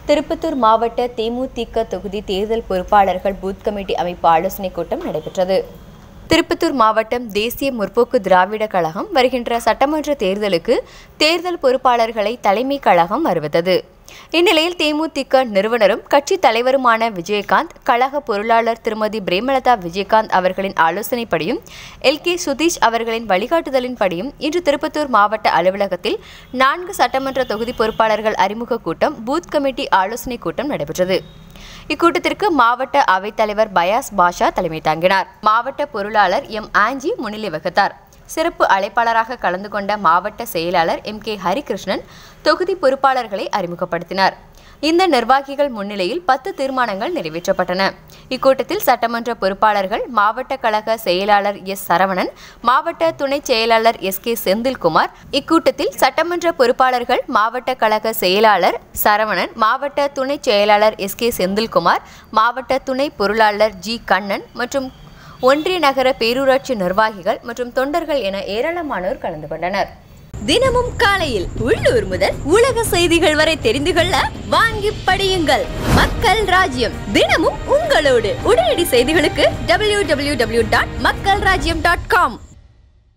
திருப்பத்தூர் மாவட்ட தேமுதிக தொகுதி தேர்தல் பொறுப்பாளர்கள் பூத் கமிட்டி அமைப்பு ஆலோசனைக் கூட்டம் நடைபெற்றது திருப்பத்தூர் மாவட்டம் தேசிய முற்போக்கு திராவிட கழகம் வருகின்ற சட்டமன்ற தேர்தலுக்கு தேர்தல் பொறுப்பாளர்களை தலைமை கழகம் அறிவித்தது இந்நிலையில் தேமுதிக நிறுவனரும் கட்சி தலைவருமான விஜயகாந்த் கழக பொருளாளர் திருமதி பிரேமலதா விஜயகாந்த் அவர்களின் ஆலோசனைப்படியும் எல் கே சுதீஷ் அவர்களின் வழிகாட்டுதலின்படியும் இன்று திருப்பத்தூர் மாவட்ட அலுவலகத்தில் நான்கு சட்டமன்ற தொகுதி பொறுப்பாளர்கள் அறிமுக கூட்டம் பூத் கமிட்டி ஆலோசனைக் கூட்டம் நடைபெற்றது இக்கூட்டத்திற்கு மாவட்ட அவைத்தலைவர் பயாஸ் பாஷா தலைமை தாங்கினார் மாவட்ட பொருளாளர் எம் ஆஞ்சி முன்னிலை வகித்தார் சிறப்பு அழைப்பாளராக கலந்து கொண்ட மாவட்ட செயலாளர் எம் கே ஹரிகிருஷ்ணன் தொகுதி பொறுப்பாளர்களை அறிமுகப்படுத்தினார் இந்த நிர்வாகிகள் முன்னிலையில் பத்து தீர்மானங்கள் நிறைவேற்றப்பட்டன இக்கூட்டத்தில் சட்டமன்ற பொறுப்பாளர்கள் மாவட்ட கழக செயலாளர் எஸ் சரவணன் மாவட்ட துணை செயலாளர் எஸ் கே செந்தில்குமார் இக்கூட்டத்தில் சட்டமன்ற பொறுப்பாளர்கள் மாவட்ட கழக செயலாளர் சரவணன் மாவட்ட துணை செயலாளர் எஸ் கே செந்தில்குமார் மாவட்ட துணை பொருளாளர் ஜி கண்ணன் மற்றும் ஒன்றிய நகர பேரூராட்சி நிர்வாகிகள் மற்றும் தொண்டர்கள் என ஏராளமானோர் கலந்து கொண்டனர் தினமும் காலையில் உள்ளூர் முதல் உலக செய்திகள் வரை தெரிந்து கொள்ள வாங்கி படியுங்கள் மக்கள் ராஜ்யம் தினமும் உங்களோடு உடனடி செய்திகளுக்கு டபிள்யூ டபிள்யூ டபிள்யூ டாட் மக்கள் ராஜ்யம் டாட் காம்